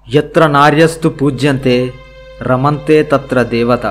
ఎత్ర నార్యస్తు పూజ్యంతే రమంతే తత్ర దేవత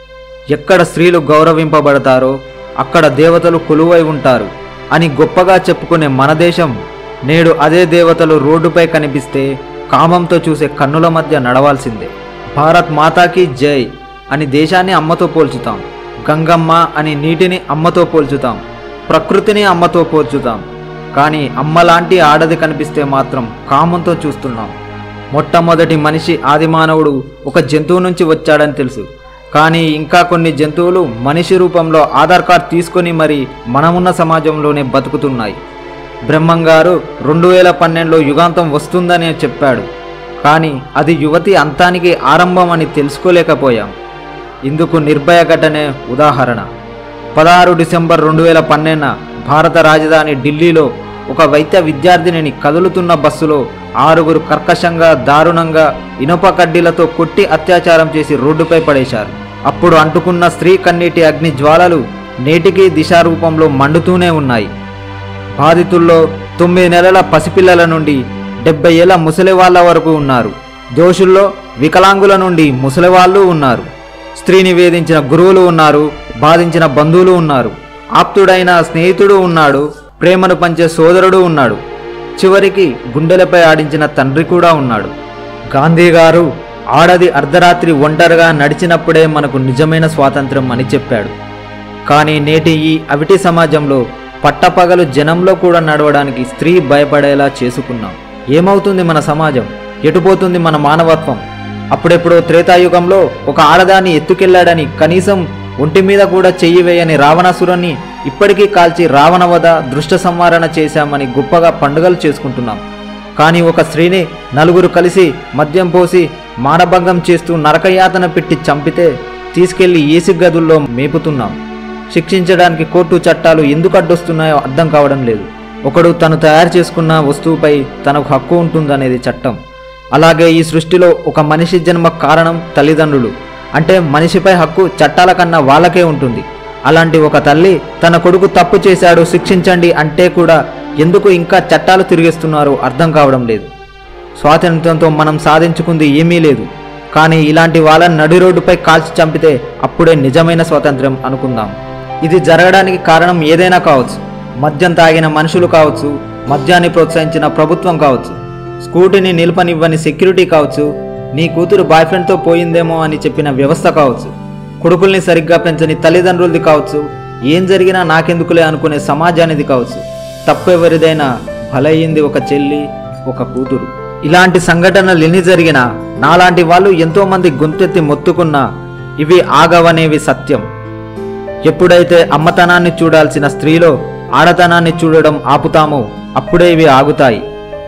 ఎక్కడ స్త్రీలు గౌరవింపబడతారో అక్కడ దేవతలు కొలువై ఉంటారు అని గొప్పగా చెప్పుకునే మన దేశం నేడు అదే దేవతలు రోడ్డుపై కనిపిస్తే కామంతో చూసే కన్నుల మధ్య నడవాల్సిందే భారత్ మాతాకి జై అని దేశాన్ని అమ్మతో పోల్చుతాం గంగమ్మ అని నీటిని అమ్మతో పోల్చుతాం ప్రకృతిని అమ్మతో పోల్చుతాం కానీ అమ్మలాంటి ఆడది కనిపిస్తే మాత్రం కామంతో చూస్తున్నాం మొట్టమొదటి మనిషి ఆదిమానవుడు ఒక జంతువు నుంచి వచ్చాడని తెలుసు కానీ ఇంకా కొన్ని జంతువులు మనిషి రూపంలో ఆధార్ కార్డ్ తీసుకొని మరి మనమున్న సమాజంలోనే బతుకుతున్నాయి బ్రహ్మంగారు రెండు వేల పన్నెండులో యుగాంతం వస్తుందని చెప్పాడు కానీ అది యువతి అంతానికి ఆరంభం అని తెలుసుకోలేకపోయాం ఇందుకు నిర్భయ ఘటనే ఉదాహరణ పదహారు డిసెంబర్ రెండు వేల పన్నెండున భారత రాజధాని ఢిల్లీలో ఒక వైద్య విద్యార్థినిని కదులుతున్న బస్సులో ఆరుగురు కర్కశంగా దారుణంగా ఇనుప కడ్డీలతో కొట్టి అత్యాచారం చేసి రోడ్డుపై పడేశారు అప్పుడు అంటుకున్న స్త్రీ కన్నీటి అగ్ని జ్వాలలు నేటికి దిశారూపంలో మండుతూనే ఉన్నాయి బాధితుల్లో తొమ్మిది నెలల పసిపిల్లల నుండి డెబ్బై ఏళ్ల ముసలి వాళ్ళ వరకు ఉన్నారు దోషుల్లో వికలాంగుల నుండి ముసలివాళ్ళు ఉన్నారు స్త్రీని వేధించిన గురువులు ఉన్నారు బాధించిన బంధువులు ఉన్నారు ఆప్తుడైన స్నేహితుడు ఉన్నాడు ప్రేమను పంచే సోదరుడు ఉన్నాడు చివరికి గుండెలపై ఆడించిన తండ్రి కూడా ఉన్నాడు గాంధీ గారు ఆడది అర్ధరాత్రి ఒంటరిగా నడిచినప్పుడే మనకు నిజమైన స్వాతంత్రం అని చెప్పాడు కానీ నేటి ఈ అవిటి సమాజంలో పట్టపగలు జనంలో కూడా నడవడానికి స్త్రీ భయపడేలా చేసుకున్నాం ఏమవుతుంది మన సమాజం ఎటుపోతుంది మన మానవత్వం అప్పుడెప్పుడో త్రేతాయుగంలో ఒక ఆడదాన్ని ఎత్తుకెళ్లాడని కనీసం ఒంటి మీద కూడా చెయ్యి వేయని రావణాసురుని ఇప్పటికీ కాల్చి రావణవధ దృష్ట సంవారణ చేశామని గొప్పగా పండుగలు చేసుకుంటున్నాం కానీ ఒక స్త్రీని నలుగురు కలిసి మద్యం పోసి మానభంగం చేస్తూ నరకయాతన పెట్టి చంపితే తీసుకెళ్లి ఏసి గదుల్లో మేపుతున్నాం శిక్షించడానికి కోర్టు చట్టాలు ఎందుకు అడ్డొస్తున్నాయో అర్థం కావడం లేదు ఒకడు తను తయారు చేసుకున్న వస్తువుపై తనకు హక్కు ఉంటుందనేది చట్టం అలాగే ఈ సృష్టిలో ఒక మనిషి జన్మ కారణం తల్లిదండ్రులు అంటే మనిషిపై హక్కు చట్టాల కన్నా వాళ్ళకే ఉంటుంది అలాంటి ఒక తల్లి తన కొడుకు తప్పు చేశాడు శిక్షించండి అంటే కూడా ఎందుకు ఇంకా చట్టాలు తిరిగేస్తున్నారో అర్థం కావడం లేదు స్వాతంత్ర్యంతో మనం సాధించుకుంది ఏమీ లేదు కానీ ఇలాంటి వాళ్ళని నడి రోడ్డుపై కాల్చి చంపితే అప్పుడే నిజమైన స్వాతంత్ర్యం అనుకుందాం ఇది జరగడానికి కారణం ఏదైనా కావచ్చు మద్యం తాగిన మనుషులు కావచ్చు మద్యాన్ని ప్రోత్సహించిన ప్రభుత్వం కావచ్చు స్కూటీని నిలపనివ్వని సెక్యూరిటీ కావచ్చు నీ కూతురు బాయ్ ఫ్రెండ్తో పోయిందేమో అని చెప్పిన వ్యవస్థ కావచ్చు కొడుకుల్ని సరిగ్గా పెంచని తల్లిదండ్రులది కావచ్చు ఏం జరిగినా నాకెందుకులే అనుకునే సమాజానిది కావచ్చు తప్పెవరిదైనా బలయ్యింది ఒక చెల్లి ఒక కూతురు ఇలాంటి సంఘటనలు ఎన్ని జరిగినా నాలాంటి వాళ్ళు ఎంతో మంది గొంతెత్తి మొత్తుకున్నా ఇవి ఆగవనేవి సత్యం ఎప్పుడైతే అమ్మతనాన్ని చూడాల్సిన స్త్రీలో ఆడతనాన్ని చూడడం ఆపుతామో అప్పుడే ఇవి ఆగుతాయి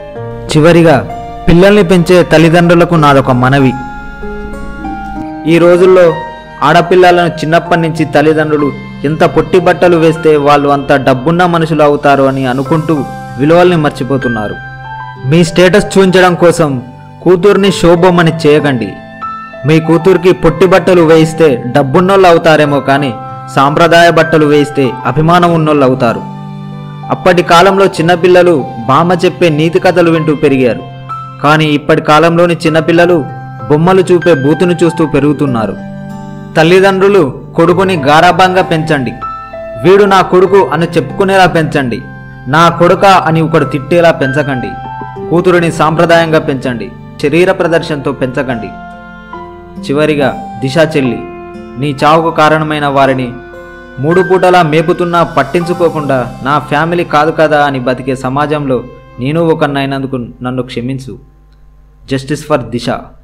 చివరిగా పిల్లల్ని పెంచే తల్లిదండ్రులకు నాదొక మనవి ఈ రోజుల్లో ఆడపిల్లలను చిన్నప్పటి నుంచి తల్లిదండ్రులు ఎంత పొట్టి బట్టలు వేస్తే వాళ్ళు అంత డబ్బున్న మనుషులు అవుతారు అని అనుకుంటూ విలువల్ని మర్చిపోతున్నారు మీ స్టేటస్ చూపించడం కోసం కూతుర్ని శోభమని చేయకండి మీ కూతురికి పొట్టి బట్టలు వేయిస్తే డబ్బున్నోళ్ళు అవుతారేమో కానీ సాంప్రదాయ బట్టలు వేయిస్తే అభిమానం ఉన్నోళ్ళు అవుతారు అప్పటి కాలంలో చిన్నపిల్లలు బామ్మ చెప్పే నీతి కథలు వింటూ పెరిగారు కానీ ఇప్పటి కాలంలోని చిన్నపిల్లలు బొమ్మలు చూపే బూతును చూస్తూ పెరుగుతున్నారు తల్లిదండ్రులు కొడుకుని గారాభంగా పెంచండి వీడు నా కొడుకు అని చెప్పుకునేలా పెంచండి నా కొడుక అని ఒకడు తిట్టేలా పెంచకండి కూతురుని సాంప్రదాయంగా పెంచండి శరీర ప్రదర్శనతో పెంచకండి చివరిగా దిశ చెల్లి నీ చావుకు కారణమైన వారిని మూడు పూటలా మేపుతున్నా పట్టించుకోకుండా నా ఫ్యామిలీ కాదు కదా అని బతికే సమాజంలో నేను ఒకరినైనందుకు నన్ను క్షమించు జస్టిస్ ఫర్ దిశ